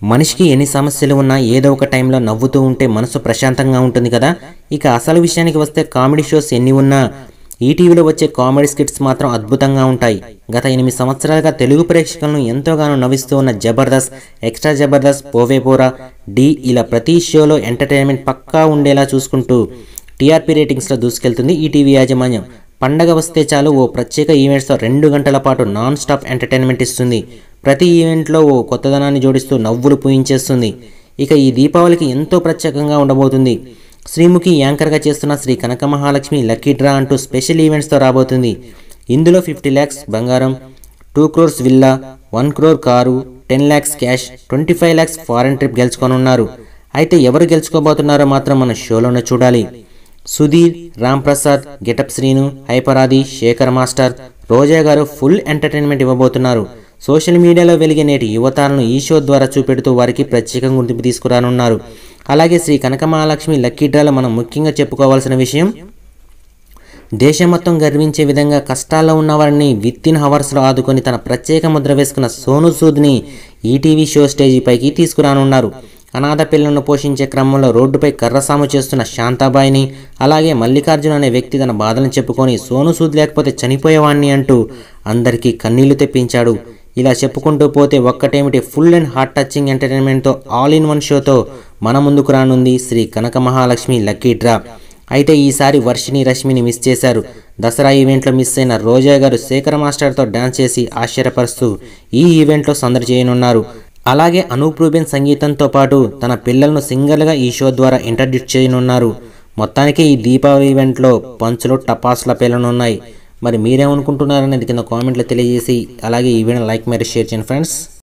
మనిషికి ఎన్ని సమస్యలు ఉన్నా ఏదో ఒక టైంలో నవ్వుతూ ఉంటే మనసు ప్రశాంతంగా ఉంటుంది కదా ఇక అసలు విషయానికి వస్తే కామెడీ షోస్ ఎన్ని ఉన్నా ఈటీవీలో వచ్చే కామెడీ స్కిట్స్ మాత్రం అద్భుతంగా ఉంటాయి గత ఎనిమిది సంవత్సరాలుగా తెలుగు ప్రేక్షకులను ఎంతోగానో నవ్విస్తూ ఉన్న జబర్దస్త్ ఎక్స్ట్రా జబర్దస్త్ పోవే పోరా డి ఇలా ప్రతి షోలో ఎంటర్టైన్మెంట్ పక్కా ఉండేలా చూసుకుంటూ టీఆర్పీ రేటింగ్స్లో దూసుకెళ్తుంది ఈటీవీ యాజమాన్యం పండగ వస్తే చాలు ఓ ప్రత్యేక ఈవెంట్స్తో రెండు గంటల పాటు నాన్ స్టాప్ ఎంటర్టైన్మెంట్ ఇస్తుంది ప్రతి ఈవెంట్లో ఓ కొత్తదనాన్ని జోడిస్తూ నవ్వులు పూయించేస్తుంది ఇక ఈ దీపావళికి ఎంతో ప్రత్యేకంగా ఉండబోతుంది శ్రీముఖి యాంకర్గా చేస్తున్న శ్రీ కనక మహాలక్ష్మి లక్కీ డ్రా అంటూ స్పెషల్ ఈవెంట్స్తో రాబోతుంది ఇందులో ఫిఫ్టీ ల్యాక్స్ బంగారం two crores villa one crore car ten lakhs cash twenty five lakhs foreign trip గెలుచుకోనున్నారు అయితే ఎవరు గెలుచుకోబోతున్నారో మాత్రం మన షోలోనే చూడాలి సుధీర్ రామ్ ప్రసాద్ గెటప్ శ్రీను హైపరాది శేఖర్ మాస్టర్ రోజా గారు ఫుల్ ఎంటర్టైన్మెంట్ ఇవ్వబోతున్నారు సోషల్ మీడియాలో వెలిగే నేటి యువతాలను ఈ షో ద్వారా చూపెడుతూ వారికి ప్రత్యేకంగా గుర్తింపు తీసుకురానున్నారు అలాగే శ్రీ కనకమహాలక్ష్మి లక్కీ డ్రాలో మనం ముఖ్యంగా చెప్పుకోవాల్సిన విషయం దేశం మొత్తం గర్వించే విధంగా కష్టాల్లో ఉన్న వారిని విత్ ఇన్ హవర్స్లో ఆదుకొని తన ప్రత్యేక ముద్ర వేసుకున్న సోను సూద్ని ఈటీవీ షో స్టేజీపైకి తీసుకురానున్నారు అనాథ పిల్లలను పోషించే క్రమంలో రోడ్డుపై కర్రసాము చేస్తున్న శాంతాబాయిని అలాగే మల్లికార్జున అనే వ్యక్తి తన బాధలను చెప్పుకొని సోను సూద్ లేకపోతే చనిపోయేవాణ్ణి అంటూ అందరికీ కన్నీళ్లు తెప్పించాడు ఇలా చెప్పుకుంటూ పోతే ఒక్కటేమిటి ఫుల్ అండ్ హార్ట్ టచింగ్ ఎంటర్టైన్మెంట్తో ఆల్ ఇన్ వన్ షోతో మన ముందుకు రానుంది శ్రీ కనక మహాలక్ష్మి లక్కీ డ్రా అయితే ఈసారి వర్షిని రష్మిని మిస్ చేశారు దసరా ఈవెంట్లో మిస్ అయిన రోజా గారు శేఖర్ మాస్టర్తో డాన్స్ చేసి ఆశ్చర్యపరుస్తూ ఈ ఈవెంట్లో సందడి చేయనున్నారు అలాగే అనూప్ రూబెన్ సంగీతంతో పాటు తన పిల్లలను సింగర్లుగా ఈ షో ద్వారా ఇంట్రడ్యూస్ చేయనున్నారు మొత్తానికి ఈ దీపావళి ఈవెంట్లో పంచులు టపాసుల పేలనున్నాయి మరి మీరేమనుకుంటున్నారనేది కింద కామెంట్లో తెలియజేసి అలాగే ఈ వీడియో లైక్ మరియు షేర్ చేయండి ఫ్రెండ్స్